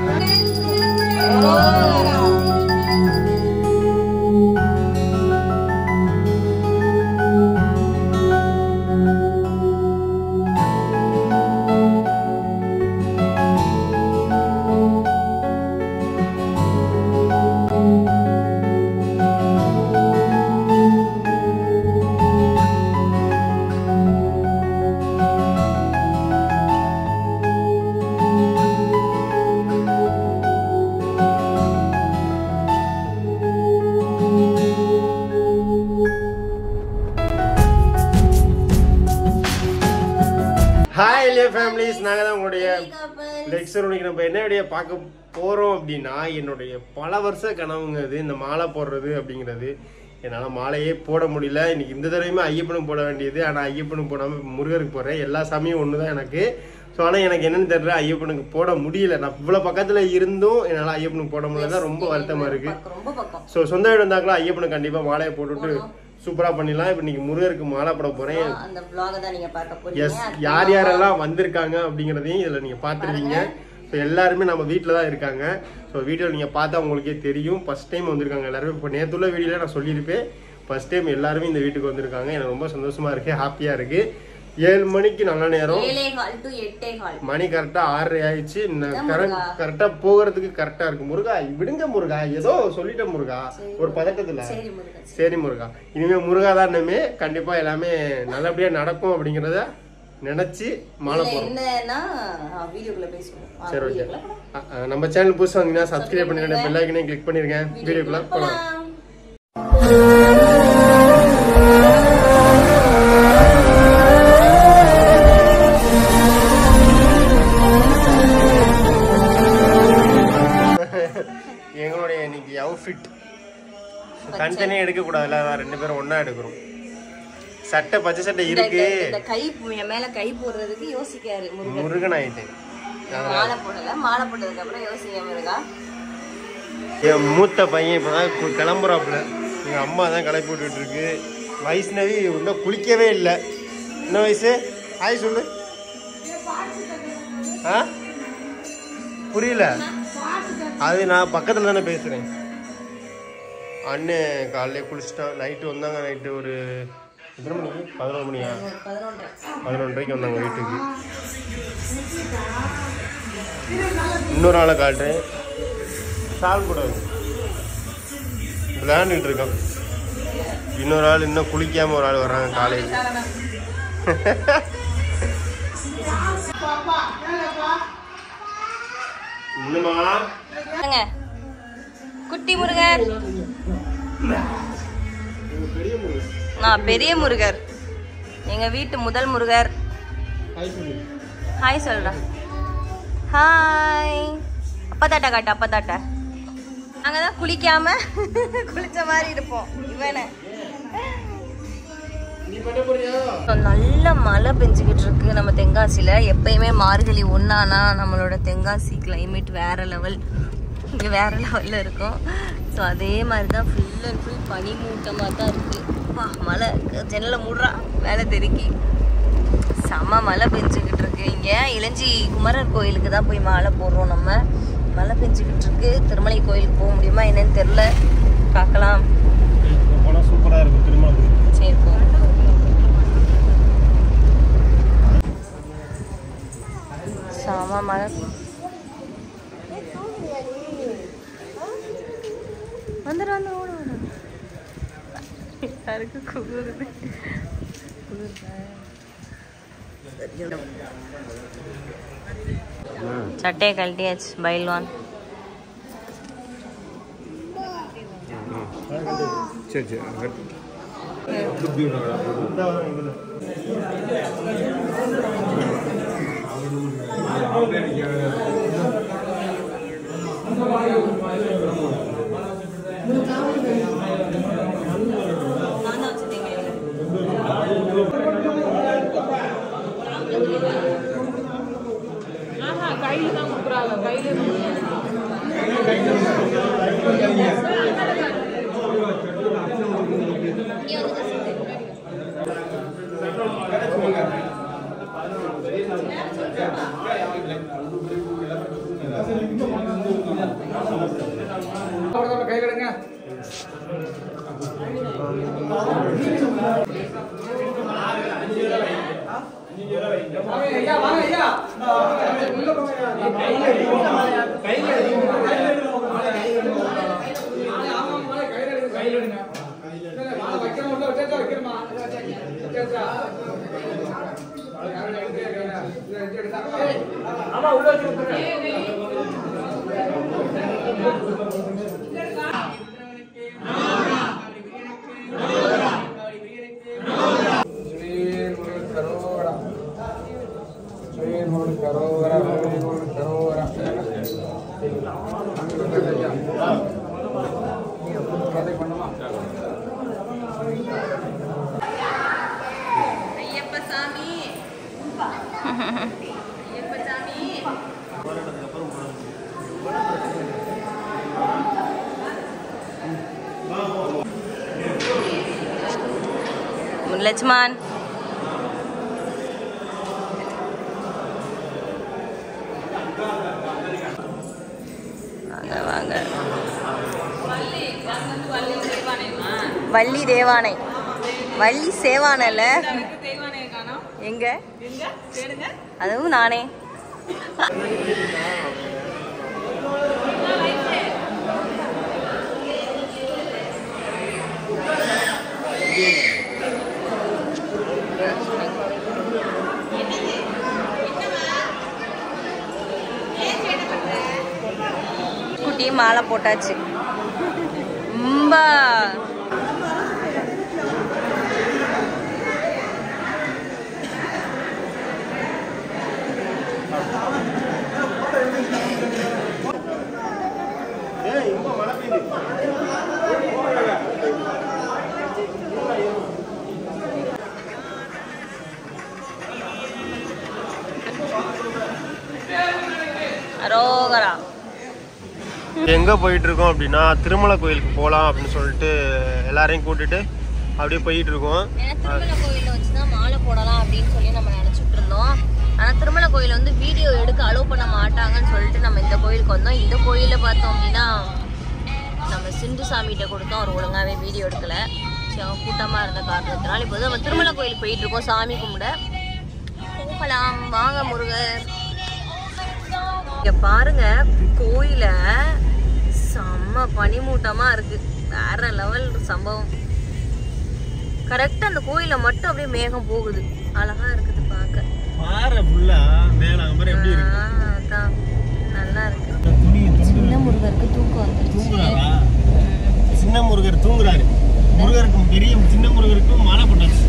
Hi இல்லையா families நாங்கள் தான் உங்களுடைய லெக்சர் இன்னைக்கு நம்ம என்ன வீடியோ பார்க்க போகிறோம் அப்படின்னா என்னுடைய பல வருஷ கனவுங்க இது இந்த மாலை போடுறது அப்படிங்கிறது என்னால் மாலையே போட முடியல இன்னைக்கு இந்த தடவையுமே ஐயப்பனுக்கு போட வேண்டியது ஆனால் ஐயப்பனுக்கு போடாமல் முருகருக்கு போடுறேன் எல்லா சாமியும் ஒன்று தான் எனக்கு ஸோ ஆனால் எனக்கு என்னன்னு தெரியல ஐயப்பனுக்கு போட முடியல நான் இவ்வளோ பக்கத்தில் இருந்தும் என்னால் ஐயப்பனுக்கு போட முடியல ரொம்ப வருத்தமாக இருக்குது பக்கம், ரொம்ப பக்கம் ஸோ சொந்த வீடு இருந்தாங்களா ஐயப்பனுக்கு கண்டிப்பாக மாலையை போட்டுவிட்டு சூப்பராக பண்ணிடலாம் இப்போ இன்னைக்கு முருகருக்கு மாலை போட போகிறேன் அந்த vlog தான் நீங்க பார்க்க எஸ் போறீங்க யார் யாரெல்லாம் வந்திருக்காங்க அப்படிங்கிறதையும் இதில் நீங்கள் பார்த்துருவீங்க ஸோ எல்லாருமே நம்ம வீட்டில் தான் இருக்காங்க ஸோ வீடியோவில் நீங்கள் பார்த்தா உங்களுக்கே தெரியும் ஃபஸ்ட் டைம் வந்திருக்காங்க எல்லாருமே இப்போ நேற்றுள்ள வீடியோவில் நான் சொல்லியிருப்பேன் ஃபஸ்ட் டைம் எல்லாருமே இந்த வீட்டுக்கு வந்திருக்காங்க எனக்கு ரொம்ப சந்தோஷமாக இருக்குது ஹாப்பியாக இருக்குது ஏழு மணிக்கு நல்ல நேரம் ஏழே கால் டு எட்டே கால் மணி கரெக்டாக ஆறரை ஆயிடுச்சு இதான் கரெக்ட் முருகா. கரெக்டாக போகிறதுக்கு கரெக்டாக இருக்கு முருகா விடுங்க முருகா ஏதோ சொல்லிட்டேன் முருகா ஒரு பதட்டத்தில் சரி முருகன் சரி முருகா இனிமே முருகா தான் இனிமே கண்டிப்பா எல்லாமே நல்லபடியா நடக்கும் அப்படிங்கறத நினைச்சு மாலை இதுல போறோம் என்னன்னா வீடியோக்குள்ள பேசுவோம் ஆ, சரி ஓகே வீடியோக்குள்ள நம்ம சேனல் புதுசா வந்தீங்கன்னா சப்ஸ்கிரைப் பண்ணிருங்க பெல் ஐக்கனையும் கிளிக் பண்ணிருங்க வீடியோக்குள்ள போலாம் போலாம் எங்களுடைய இன்னைக்கு அவுட்ஃபிட் தனித்தனியாக எடுக்க கூடாதுல்ல அதான் ரெண்டு பேரும் ஒண்ணா எடுக்கிறோம் சட்டை பச்சை சட்டை இந்த- இருக்கு இந்த- இந்த கை என் மேல கை போடுறதுக்கு யோசிக்காரு முருகன் முருகன் ஆயிட்டேன் மாலை போடல மாலை போட்டதுக்கு அப்புறம் யோசிக்க முருகா என் மூத்த பையன் இப்பதான் கு- கிளம்புறாப்புல எங்க அம்மா தான் கிளப்பி விட்டுட்டு இருக்கு வைஷ்ணவி இன்னும் குளிக்கவே இல்லை என்ன வயசு ஹாய் சொல்லு ஆ புரியல அது நான் பக்கத்துல தானே பேசுறேன் அண்ணன் காலையில குளிச்சிட்டான் நைட்டு வந்தாங்க நைட்டு ஒரு எத்தனை மணிக்கு பதினொரு மணியா ஒரு பதினொன்றரை பதினொன்றரைக்கு வந்தாங்க வீட்டுக்கு இன்னொரு ஆளை காட்டுறேன் சால் கூட விளையாண்டுட்டு இருக்கான் இன்னொரு ஆள் இன்னும் குளிக்காம ஒரு ஆள் வர்றாங்க காலையில் இன்னுமா வாங்க. குட்டி முருகர் பெரிய முருகன் நான் பெரிய முருகர் எங்க வீட்டு முதல் முருகர் ஹாய் சொல்லு ஹாய் சொல்றேன் ஹாய் அப்பா தாட்டா காட்டு அப்பா தாட்டா நாங்க தான் குளிக்காம குளிச்ச மாதிரி இருப்போம் இவனை நீ பண்ண போறியா நல்ல மழை பெஞ்சுக்கிட்டு இருக்கு நம்ம தென்காசியில் எப்பயுமே மார்கழி ஒன்றானா நம்மளோட தென்காசி climate வேற லெவல் இங்கே வேற லெவலில் இருக்கும் ஸோ அதே மாதிரி தான் ஃபுல் அண்ட் ஃபுல் பனி மூட்டமாக தான் இருக்குது வா மழை ஜன்னலை மூடுறா வேலை தெருக்கி செம மழை பெஞ்சுக்கிட்டு இருக்கு இங்கே இளஞ்சி குமரர் கோயிலுக்கு தான் போய் மாலை போடுறோம் நம்ம மழை பெஞ்சுக்கிட்டு இருக்கு திருமலை கோயிலுக்கு போக முடியுமா என்னன்னு தெரில பார்க்கலாம் போனால் சூப்பராக இருக்கும் திரும்ப சரி போ செம மழை வந்துடு வந்து ஓடு ஓடு யாருக்கு குளிருது சட்டையை கழட்டியாச்சு பைல்வான் சரி சரி நான் தான் வச்சுட்டேங்க கையிலடுங்க ஐயா வாங்க ஐயா உள்ள போங்க ஆமா உள்ள வச்சு கரோரா கரோரா கரோரா பண்ணுமா ஐயப்ப சாமி ஐயப்ப சாமி லட்சுமன் வாங்க வாங்க வள்ளி தேவானை வள்ளி சேவானல்ல எங்க அதுவும் நானே குட்டி மாலை போட்டாச்சு ரொம்ப ஏய் ரொம்ப மழை பெய்யுது அரோகரா எங்கே போயிட்டு இருக்கோம் அப்படின்னா திருமலை கோயிலுக்கு போகலாம் அப்படின்னு சொல்லிட்டு எல்லாரையும் கூட்டிட்டு அப்படியே போயிட்டு இருக்கோம் ஏன்னா திருமலை கோயில்ல வச்சுதான் மாலை போடலாம் அப்படின்னு சொல்லி நம்ம நினைச்சிட்டு இருந்தோம் ஆனா திருமலை கோயில் வந்து வீடியோ எடுக்க அலோவ் பண்ண மாட்டாங்கன்னு சொல்லிட்டு நம்ம இந்த கோயிலுக்கு வந்தோம் இந்த கோயில்ல பார்த்தோம் அப்படின்னா நம்ம சிந்து சாமிகிட்ட கொடுத்தோம் அவர் ஒழுங்காவே வீடியோ எடுக்கல சரி அவங்க கூட்டமா இருந்த காரணத்தினால இப்போ வந்து நம்ம திருமலை கோயிலுக்கு போயிட்டு இருக்கோம் சாமி கும்பிட போகலாம் வாங்க முருகர் இங்க பாருங்க கோயில செம்ம பனிமூட்டமா இருக்கு வேற லெவல் சம்பவம் கரெக்டா அந்த கோயில மட்டும் அப்படியே மேகம் போகுது அழகா இருக்குது பார்க்க பாறை ஃபுல்லா மேல அங்க மாதிரி எப்படி இருக்கு ஆ, அதான் நல்லா இருக்கு துணி சின்ன முருகருக்கு தூக்கம் வந்துருச்சு தூங்குறாரா சின்ன முருகர் தூங்குறாரு முருகருக்கும் பெரிய சின்ன முருகருக்கும் மாலை போட்டாச்சு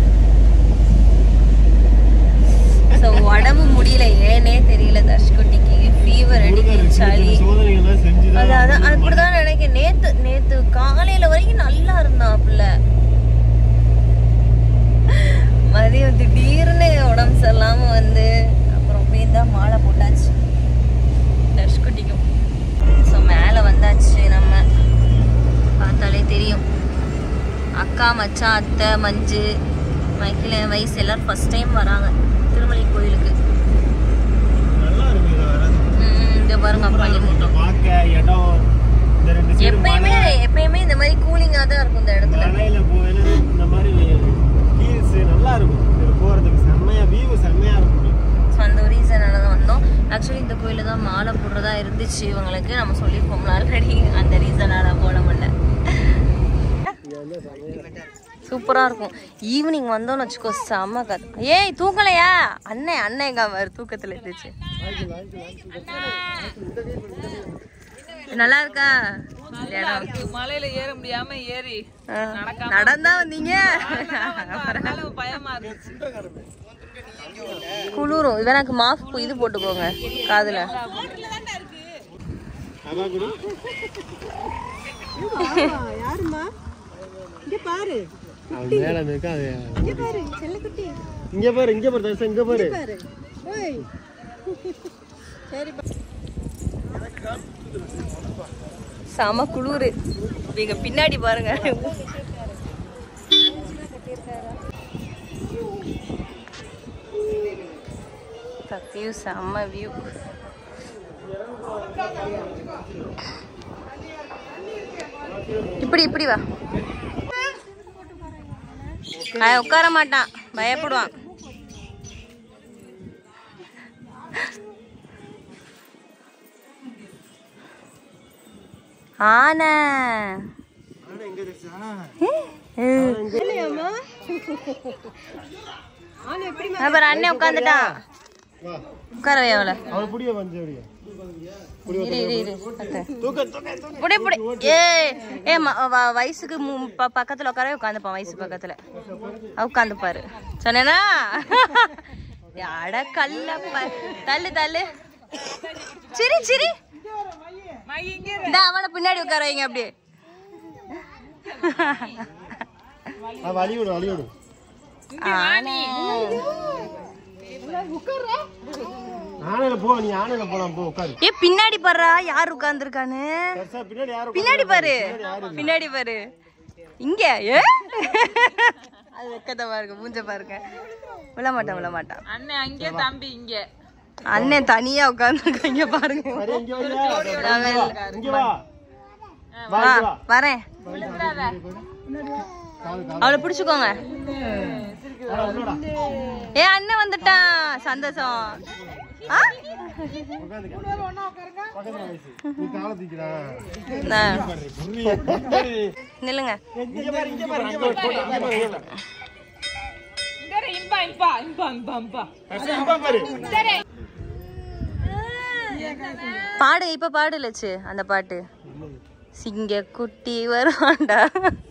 ஸோ உடம்பு முடியல ஏனே தெரியல தர்ஷ்குட்டிக்கு ஃபீவர் அடிக்குது சளி சோதனைகள்லாம் செஞ்சுதான் அது அதான் அப்படிதான் நினைக்கிறேன் நேத்து நேத்து காலையில வரைக்கும் நல்லா இருந்தான் பிள்ளை மதியம் திடீர்னு உடம்பு சரியில்லாம வந்து அப்புறம் போய் தான் மாலை போட்டாச்சு தர்ஷ்குட்டிக்கும் ஸோ மேலே வந்தாச்சு நம்ம பார்த்தாலே தெரியும் அக்கா மச்சான் அத்தை மஞ்சு மைக்கில் வயசு எல்லாரும் ஃபர்ஸ்ட் டைம் வராங்க திருமலை கோயிலுக்கு நல்லா இருக்கு இது வர ம், இங்க பாருங்க பனி மூட்டம் பார்க்க இடம் இந்த ரெண்டு சைடு எப்பயுமே எப்பயுமே இந்த மாதிரி கூலிங்கா தான் இருக்கும் இந்த இடத்துல மலையில போவேல இந்த மாதிரி ஹீல்ஸ் நல்லா இருக்கும் இதுல போறதுக்கு செம்மையா வியூ செம்மையா இருக்கும் ஸோ அந்த ஒரு ரீசனால தான் வந்தோம் ஆக்சுவலி இந்த கோயிலில் தான் மாலை போடுறதா இருந்துச்சு இவங்களுக்கு நம்ம சொல்லியிருப்போம்ல ஆல்ரெடி அந்த ரீசனால போட முடியல சூப்பரா இருக்கும் ஈவினிங் வந்தோம்னு வச்சுக்கோ செம்ம கதை ஏய் தூங்கலையா அண்ணன் அண்ணன் எங்க அவர் தூக்கத்துல இருந்துச்சு நல்லா இருக்கா இந்த இடம் மலையில ஏற முடியாம ஏறி ஆ, நடந்தா வந்தீங்க அதனால பயமா இருந்துச்சு குளிரும் இவன் எனக்கு மாஸ்க் இது போட்டுக்கோங்க காதுல அம்மா குடு அது மேல இருக்கா அது இங்க பாரு செல்லக்குட்டி இங்க பாரு இங்க பாரு தர்சன் இங்க பாரு செம குளிரு நீங்க பின்னாடி பாருங்க வியூ செம்ம வியூ இப்படி இப்படி வா அவன் உட்கார மாட்டான் பயப்படுவான் ஆனை அப்புறம் அண்ணன் உட்காந்துட்டான் வா உட்கார வை அவளை அவளை புடிய வந்து அப்படியே இரு இரு இரு அத்தை. தூக்க தூக்க தூக்க புடி புடி ஏ ஏ ம- வ- வயசுக்கு மு- ப- பக்கத்துல உட்காரவே உட்காந்துப்பான் வயசு பக்கத்துல உட்காந்துப்பாரு சொன்னேனா அட கல்லப்ப தள்ளு தள்ளு சிரி சிரி இந்த அவனை பின்னாடி உட்கார வைங்க அப்படியே ஆ, வழி விடு வழி விடு ஆனே. ஆனையில போ நீ ஆனையில போலாம் போ உட்காரு ஏ பின்னாடி பாருடா யார் உட்கார்ந்துருக்கான்னு பெருசா பின்னாடி யாரும் பின்னாடி பாரு பின்னாடி பாரு இங்க ஏ அது வெக்கத்தை பாருங்க மூஞ்ச பாருங்க விழ மாட்டான் விழ மாட்டான் அண்ணன் அங்கே தம்பி இங்க அண்ணன் தனியா உட்கார்ந்து இங்க பாருங்க அரே, இங்க வரியா? அவன் இங்க வா வா வா இங்க வா வரேன் காது காது அவளை பிடிச்சுக்கோங்க வாடா, உள்ளடா. ஏ அண்ணன் வந்துட்டான் சந்தோஷம் ஆ? உட்காந்துக்க. பக்கத்துல வயசு. நீ காலை தூக்கிறா. நான். புரியுது. புரியுது. நில்லுங்க இங்க பாரு, இங்க பாரு, இங்க பாரு, போட்டு, இங்க பாரு, இங்க பாரு. இங்க இம்பா இம்பா இம்பா இம்பா இம்பா பெருசா இங்க பாரு. பாடு இப்ப பாடு லட்சு அந்த பாட்டு சிங்க குட்டி வருவான்டா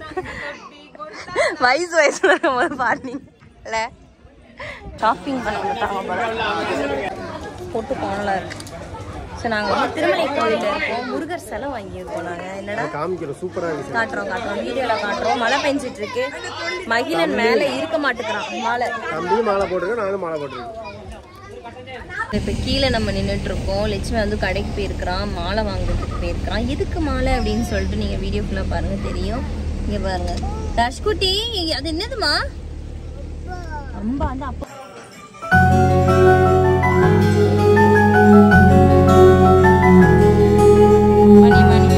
வயசு வயசுல இருக்கும்போது பாடுனீங்கல்ல ஷாப்பிங் பண்ண வந்துட்டாங்க போல போட்டு காணலா இருக்கு ஸோ நாங்கள் வந்து திருமலை கோயிலில் இருக்கோம் முருகர் சிலை வாங்கியிருக்கோம் நாங்கள் என்னடா காமிக்கிறோம் சூப்பரா இருக்கு காட்டுறோம் காட்டுறோம் வீடியோவில் காட்டுறோம் மழை பெஞ்சிட்டு இருக்கு மகிழன் மேலே இருக்க மாட்டேங்கிறான் மழை தம்பியும் மாலை போட்டிருக்கேன் நானும் மாலை போட்டிருக்கேன் இப்போ கீழே நம்ம நின்றுட்டு இருக்கோம் லட்சுமி வந்து கடைக்கு போயிருக்கிறான் மாலை வாங்குறதுக்கு போயிருக்கிறான் எதுக்கு மாலை அப்படின்னு சொல்லிட்டு நீங்கள் வீடியோ ஃபுல்லாக பாருங்க தெரியும் இங்கே பாருங்க ரஷ்குட்டி அது என்னதுமா அம்பா வந்து அப்பா மணி மணி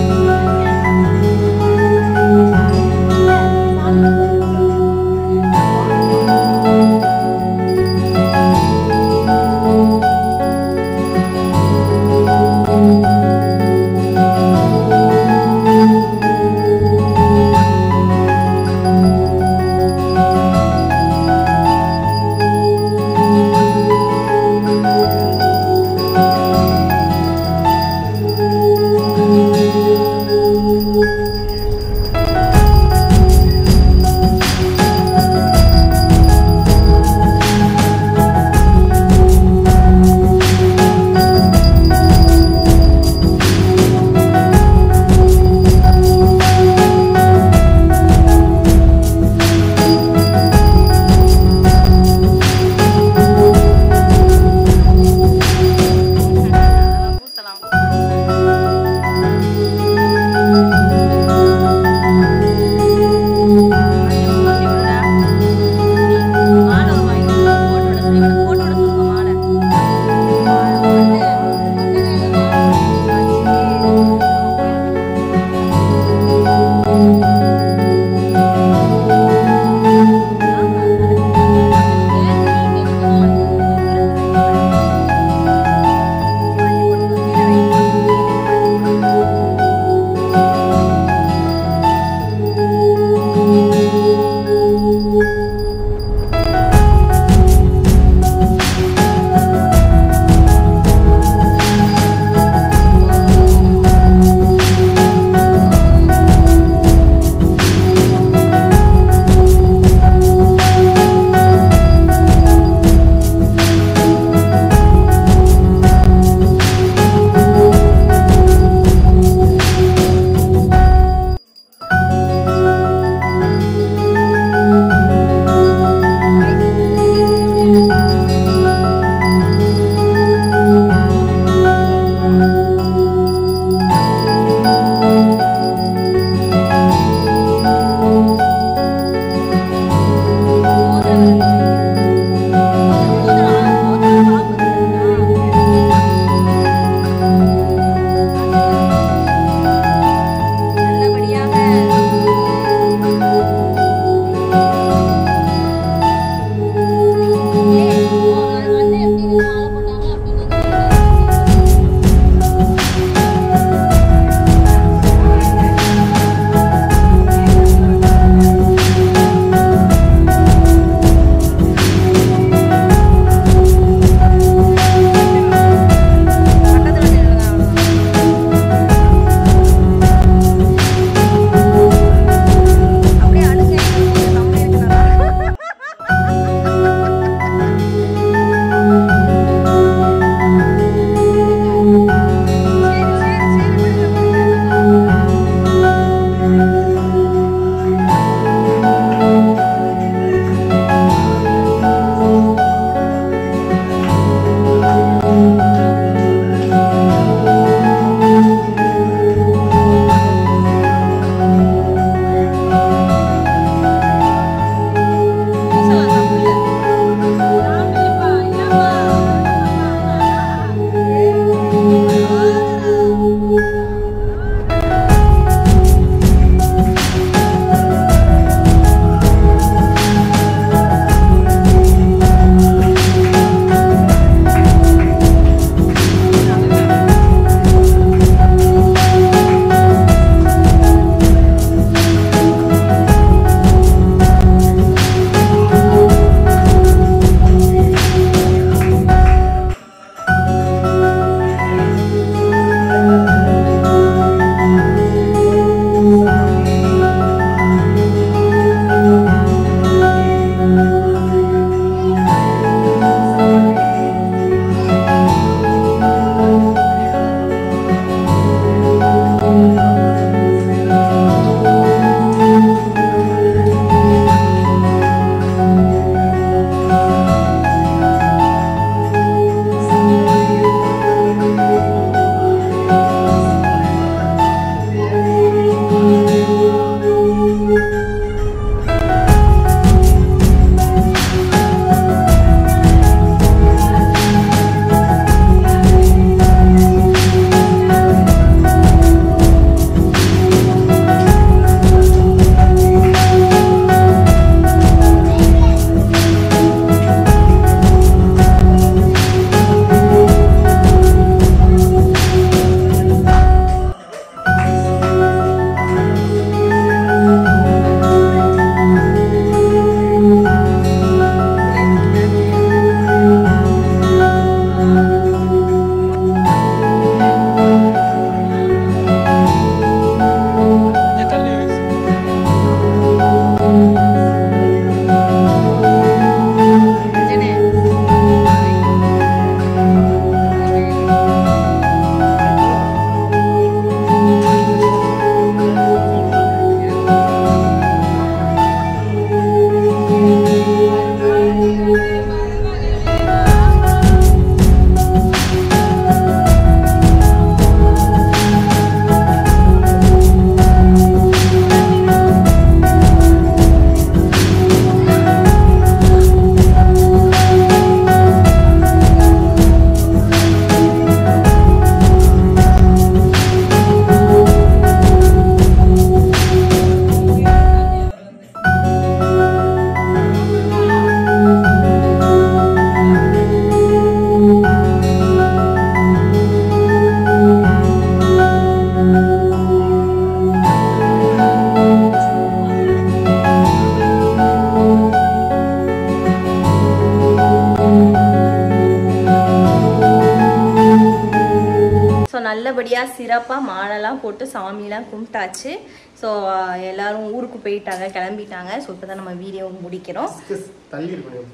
நல்லபடியாக சிறப்பாக மாலைலாம் போட்டு சாமிலாம் கும்பிட்டாச்சு ஸோ எல்லாரும் ஊருக்கு போயிட்டாங்க கிளம்பிட்டாங்க ஸோ இப்போ தான் நம்ம வீடியோ முடிக்கிறோம் Discuss தள்ளி இருக்கணும்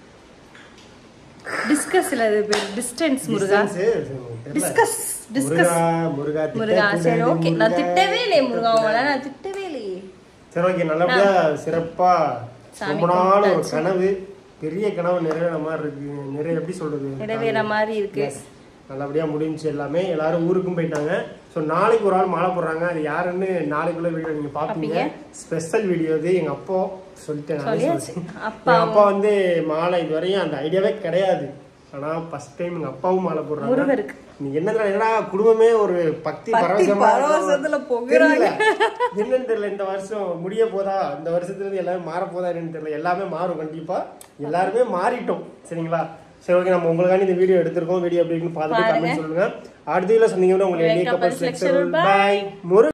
டிஸ்கஸ் இல்லை அது பேர் டிஸ்டன்ஸ் முருகா Distance, தெரியல. டிஸ்கஸ் டிஸ்கஸ் முருகா முருகா முருகா சரி திட்டக்கூடாது, ஓகே நான் முருகா. திட்டவே இல்லையே முருகா உங்களை நான் திட்டவே இல்லையே சரி ஓகே நல்லபடியா சிறப்பா சாமி ரொம்ப நாள் ஒரு கும்பிட்டாச்சு. கனவு பெரிய கனவு நிறைவேற மாதிரி இருக்கு நிறைய எப்படி சொல்றது நிறைவேற மாதிரி இருக்கு Yes. நல்லபடியா முடிஞ்சு எல்லாமே எல்லாரும் ஊருக்கும் போயிட்டாங்க ஸோ நாளைக்கு ஒரு ஆள் மாலை போடுறாங்க அது யாருன்னு நாளைக்குள்ள வீடியோ நீங்க பாப்பீங்க ஸ்பெஷல் வீடியோ இது எங்க அப்பா சொல்லிட்டேன் நானே சொல்லியாச்சு. சொல்லிட்டேன். அப்பா எங்க அப்பா வந்து மாலை இதுவரையும் அந்த ஐடியாவே கிடையாது ஆனா ஃபர்ஸ்ட் டைம் எங்க அப்பாவும் மாலை போடுறாங்க முருகருக்கு. நீ என்ன என்னடா குடும்பமே ஒரு பக்தி பரவசமா பரவசத்துல இருக்கும். பொங்குறாங்க. தெரியல. என்னன்னு தெரியல இந்த வருஷம் முடிய போதா இந்த வருஷத்துல இருந்து எல்லாமே மாற போதா என்னன்னு தெரியல எல்லாமே மாறும் கண்டிப்பா எல்லாருமே மாறிட்டோம் சரிங்களா சரி ஓகே நம்ம உங்களுக்காண்டி இந்த வீடியோ எடுத்திருக்கோம் வீடியோ எப்படி இருக்குன்னு பார்த்துட்டு பாருங்க. கமெண்ட் சொல்லுங்க அடுத்த வீடியோ சொன்னீங்கன்னா உங்களுக்கு Like, makeup comments, lecture, bye. Bye முரு